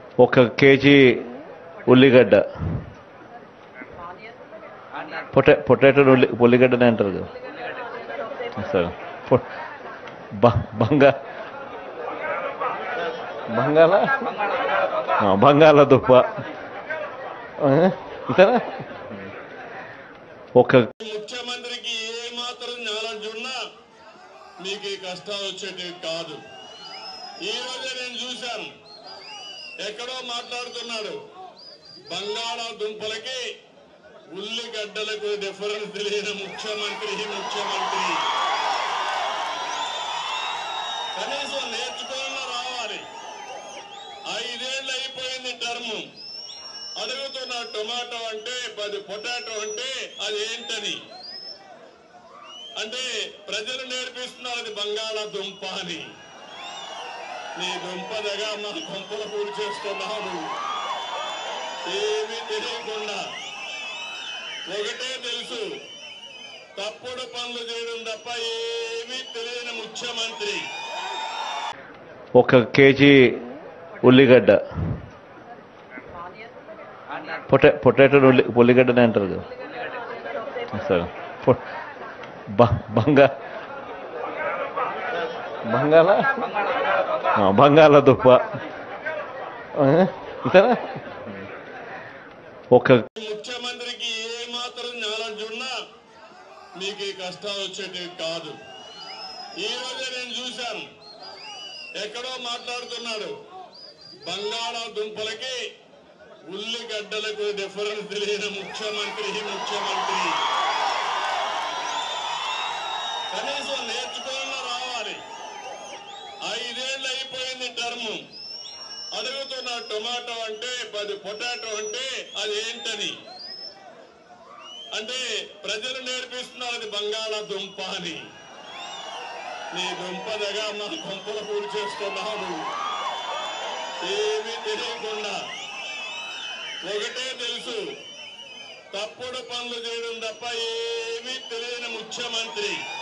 ఒక కేజీ ఉల్లిగడ్డ పొటా పొటాటో ఉల్లి ఉల్లిగడ్డనే అంటారు కదా సరే పొ- బ- బంగా బంగాళ ఆ, బంగాళదుంప ఆ, ఇంతేనా ఒక ముఖ్యమంత్రికి ఏ మాత్రం నాలెడ్జ్ ఉన్నా మీకు ఈ కష్టాలు వచ్చేటివి కాదు ఈ రోజే నేను చూశాను ఎక్కడో మాట్లాడుతున్నాడు బంగాళాదుంపలకి ఉల్లిగడ్డలకు డిఫరెన్స్ తెలియని ముఖ్యమంత్రి ముఖ్యమంత్రి కనీసం నేర్చుకోవాలన్నా రావాలి ఐదేళ్ళు అయిపోయింది టర్మ్ అడుగుతున్న టొమాటో అంటే పది పొటాటో అంటే అది ఏంటని అంటే ప్రజలు నేర్పిస్తున్నారు అది బంగాళాదుంప అని నీ దుంపదగా మా దుంపలు పూడి చేస్తున్నావు ఏమీ తెలియకుండా ఒకటే తెలుసు తప్పుడు పనులు చేయడం తప్ప ఏమీ తెలియని ముఖ్యమంత్రి ఒక కేజీ ఉల్లిగడ్డ పొటా పొటాటో ఉల్లి ఉల్లిగడ్డనే అంటారు కదా సరే పొ- బ- బంగా బంగాళ ఆ, బంగాళదుంప ఆ, ఇంతేనా ఒక ముఖ్యమంత్రికి ఏ మాత్రం నాలెడ్జ్ ఉన్నా మీకు ఈ కష్టాలు వచ్చేటివి కాదు ఈ రోజే నేను చూశాను ఎక్కడో మాట్లాడుతున్నాడు బంగాళాదుంపలకి ఉల్లిగడ్డలకు డిఫరెన్స్ తెలియని ముఖ్యమంత్రి ముఖ్యమంత్రి కనీసం నేర్చుకోవాలన్నా రావాలి ఐదేళ్ళు అయిపోయింది టర్మ్ అడుగుతున్న టొమాటో అంటే పది పొటాటో అంటే అది ఏంటని అంటే ప్రజలు నేర్పిస్తున్నారు అది బంగాళాదుంప అని నీ దుంపదగా మా దుంపలు పూడి చేస్తున్నావు ఏమీ తెలియకుండా ఒకటే తెలుసు తప్పుడు పనులు చేయడం తప్ప ఏమీ తెలియని ముఖ్యమంత్రి